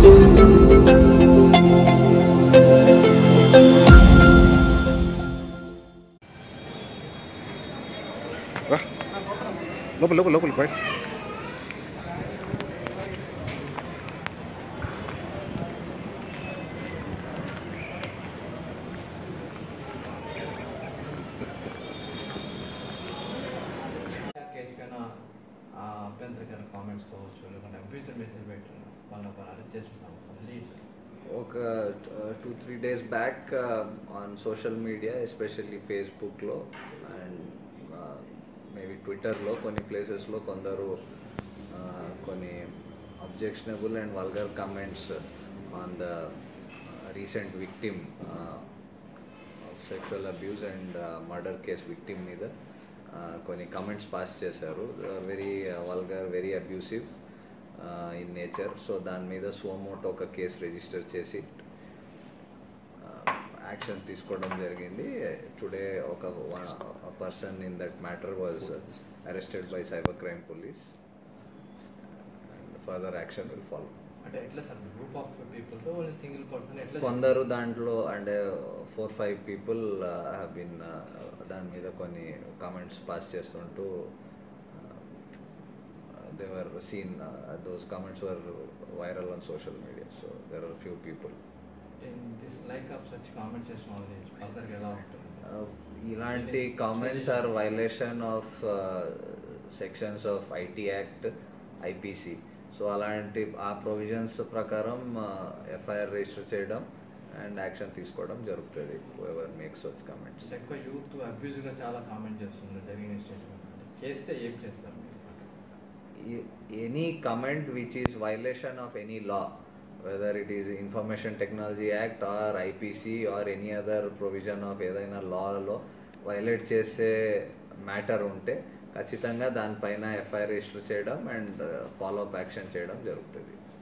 రా లోపల లోపల లోపల బయట కేసు పైన ఆ అభ్యంతరకర కామెంట్స్ కావచ్చు లేకుంటే అభ్యంతర మెసేజ్ పెట్టారు వాళ్ళని ఒక అరెస్ట్ చేస్తున్నాం లీడ్స్ ఒక two three days back on social media especially ఫేస్బుక్లో అండ్ మేబీ ట్విట్టర్లో కొన్ని ప్లేసెస్లో కొందరు uh, కొన్ని objectionable and vulgar comments on the recent victim sexual abuse and murder case victim మీద uh, కొన్ని కమెంట్స్ పాస్ చేశారు very vulgar very abusive in nature so దాని మీద సోమోటో ఒక కేసు రిజిస్టర్ చేసి యాక్షన్ తీసుకోవడం జరిగింది టుడే ఒక person in that matter was arrested by cyber crime police and further action will follow అంటే ఎట్లా సార్ గ్రూప్ ఆఫ్ పీపుల్తో ఓన్లీ సింగిల్ పర్సన్ ఎట్లా కొందరు దాంట్లో అంటే four five people have been దాని మీద కొన్ని కామెంట్స్ పాస్ చేస్తుంటూ they were seen those comments were viral on social media so there are few people this like of such comment చేసిన వాళ్ళని ఫర్దర్గా ఎలా ఉంటుంది ఇలాంటి comments are violation of sections of IT act IPC so అలాంటి ఆ provisions ప్రకారం FIR register చేయడం అండ్ యాక్షన్ తీసుకోవడం జరుగుతుంది ఎవర్ మేక్స్ వచ్ కామెంట్స్ ఎక్కువ యూత్ అబ్యూజ్గా చాలా కామెంట్ చేస్తున్నారు జరిగిన స్టేషన్ చేస్తే ఏం చేస్తారు మీరు any comment which is violation of any law whether it is information technology act or IPC or any other provision of ఏదైనా లాలో వైలేట్ చేసే మ్యాటర్ ఉంటే ఖచ్చితంగా దానిపైన ఎఫ్ఐఆర్ రిజిస్టర్ చేయడం అండ్ ఫాలో అప్ యాక్షన్ చేయడం జరుగుతుంది